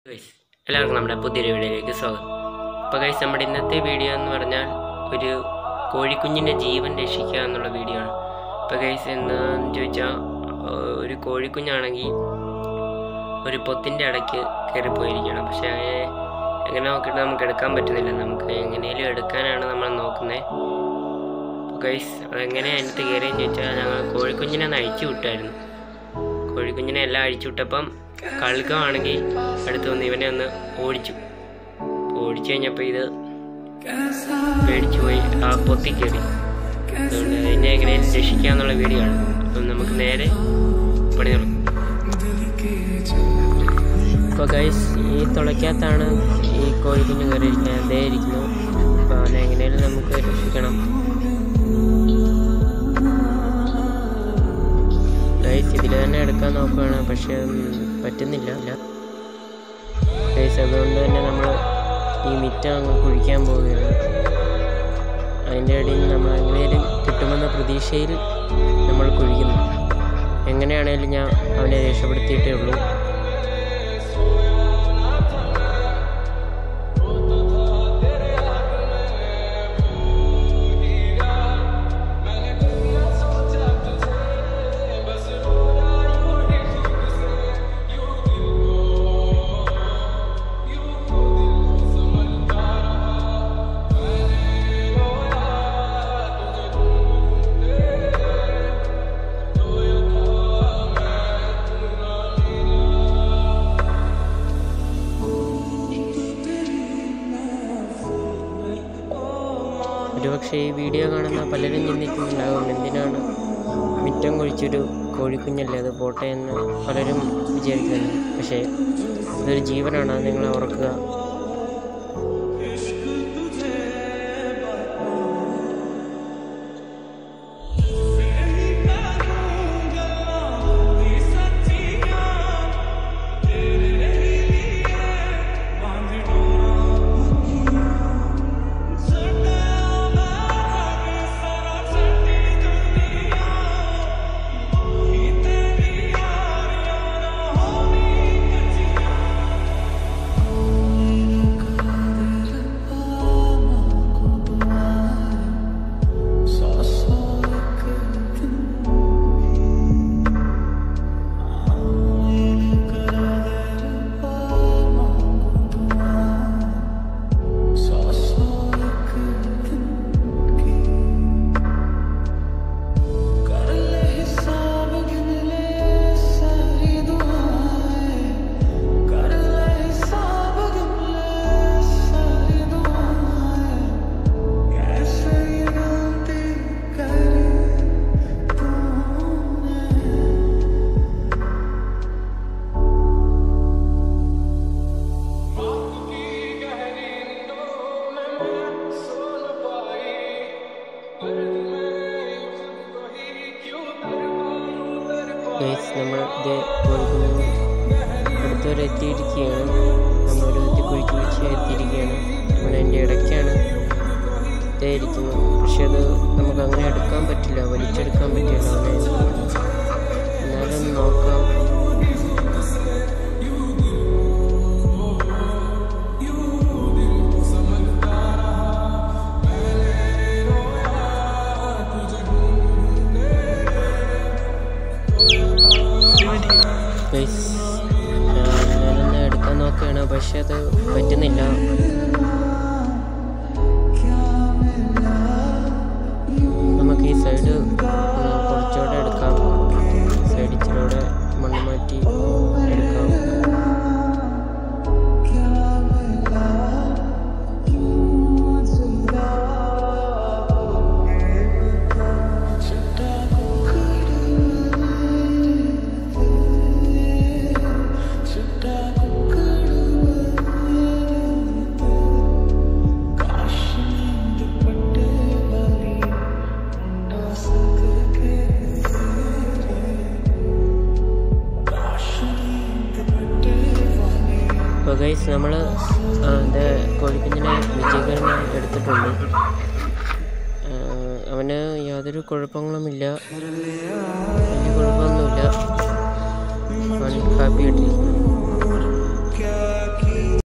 guys എല്ലാവർക്കും നമ്മുടെ പുതിയൊരു വീഡിയോയിലേക്ക് സ്വാഗതം അപ്പോൾ ഗൈസ് നമ്മുടെ ഇന്നത്തെ വീഡിയോ എന്ന് പറഞ്ഞാൽ ഒരു കോഴിക്കുഞ്ഞിൻ്റെ ജീവൻ രക്ഷിക്കുക എന്നുള്ള വീഡിയോ ആണ് അപ്പോൾ ഗൈസ് എന്താണെന്ന് ചോദിച്ചാൽ ഒരു കോഴിക്കുഞ്ഞാണെങ്കിൽ ഒരു പൊത്തിൻ്റെ ഇടയ്ക്ക് കയറിപ്പോയിരിക്കുകയാണ് പക്ഷേ അതിനെ എങ്ങനെ നോക്കിയിട്ട് നമുക്ക് എടുക്കാൻ പറ്റുന്നില്ല നമുക്ക് എങ്ങനെയും എടുക്കാനാണ് നമ്മൾ നോക്കുന്നത് അപ്പോൾ ഗൈസ് അതെങ്ങനെ അതിനകത്ത് കയറിയെന്ന് ചോദിച്ചാൽ ഞങ്ങൾ കോഴിക്കുഞ്ഞിനെ ഒന്ന് അഴിച്ചു വിട്ടായിരുന്നു കോഴിക്കുഞ്ഞിനെ എല്ലാം അഴിച്ചു വിട്ടപ്പം കഴുകമാണെങ്കിൽ അടുത്ത് വന്ന് ഇവനെ ഒന്ന് ഓടിച്ചു ഓടിച്ചു കഴിഞ്ഞപ്പോൾ ഇത് പേടിച്ചു പോയി ആ പൊത്തി കയറി അതുകൊണ്ട് അതിനെ എങ്ങനെയും രക്ഷിക്കാന്നുള്ള വീഡിയോ ആണ് അപ്പം നമുക്ക് നേരെ പണി തുടങ്ങും ഇപ്പോൾ ഗൈസ് ഈ തുളയ്ക്കകത്താണ് ഈ കോഴിക്കുഞ്ഞ് കയറിയിരിക്കുന്നത് അതേ ഇരിക്കുന്നു അപ്പോൾ അവനെ എങ്ങനെയും നമുക്ക് രക്ഷിക്കണം ഗൈസ് ഇതിൽ തന്നെ എടുക്കാൻ നോക്കുകയാണ് പക്ഷെ ഉം, പറ്റുന്നില്ല ഗൈസ് അതുകൊണ്ട് തന്നെ നമ്മൾ ഈ മിറ്റം അങ്ങ് കുഴിക്കാൻ പോവുകയാണ് അതിൻ്റെ ഇടയിൽ നമ്മൾ എങ്ങനെയും കിട്ടുമെന്ന പ്രതീക്ഷയിൽ നമ്മൾ കുഴിക്കുന്നു എങ്ങനെയാണേലും ഞാൻ അവനെ രക്ഷപ്പെടുത്തിയിട്ടേ ഉള്ളൂ ഒരുപക്ഷെ ഈ വീഡിയോ കാണുന്ന പലരും ചിന്തിക്കുന്നുണ്ടാകും എന്തിനാണ് മിറ്റം കുഴിച്ചൊരു കോഴിക്കുഞ്ഞല്ലേ അത് പോട്ടെ എന്ന് പലരും വിചാരിക്കുന്നു പക്ഷേ ഇതൊരു ജീവനാണ് അത് നിങ്ങൾ ഓർക്കുക ഗൈസ് നമ്മൾ ഇത് കോഴിക്കുഞ്ഞ് അടുത്തുവരെ എത്തിയിരിക്കുകയാണ് നമ്മൾ ഒരു വിധത്തിൽ കുഴിച്ച് കുഴിച്ച് എത്തിയിരിക്കുകയാണ് നമ്മൾ അതിൻ്റെ ഇടയ്ക്കാണ് ഇതേ ഇരിക്കുന്നത് പക്ഷെ അത് നമുക്ക് അങ്ങനെ എടുക്കാൻ പറ്റില്ല വലിച്ചെടുക്കാൻ പറ്റില്ല അവനെ എന്നാലും നോക്കാം ഗൈസ് ഞാനൊന്ന് എടുക്കാൻ നോക്കുകയാണ് പക്ഷെ അത് പറ്റുന്നില്ല നമുക്ക് ഈ സൈഡ് കുറച്ചുകൂടെ എടുക്കാം സൈഡ് ഇച്ചിലൂടെ മണ്ണ് മാറ്റി എടുക്കാം അപ്പോൾ ഗൈസ് നമ്മൾ എൻ്റെ കോഴിക്കുഞ്ഞിനെ വിജയകരമായി എടുത്തിട്ടുണ്ട് ആ, അവന് യാതൊരു കുഴപ്പങ്ങളുമില്ല വലിയ കുഴപ്പമൊന്നുമില്ല അവൻ ഹാപ്പി ആയിട്ടിരിക്കുന്നു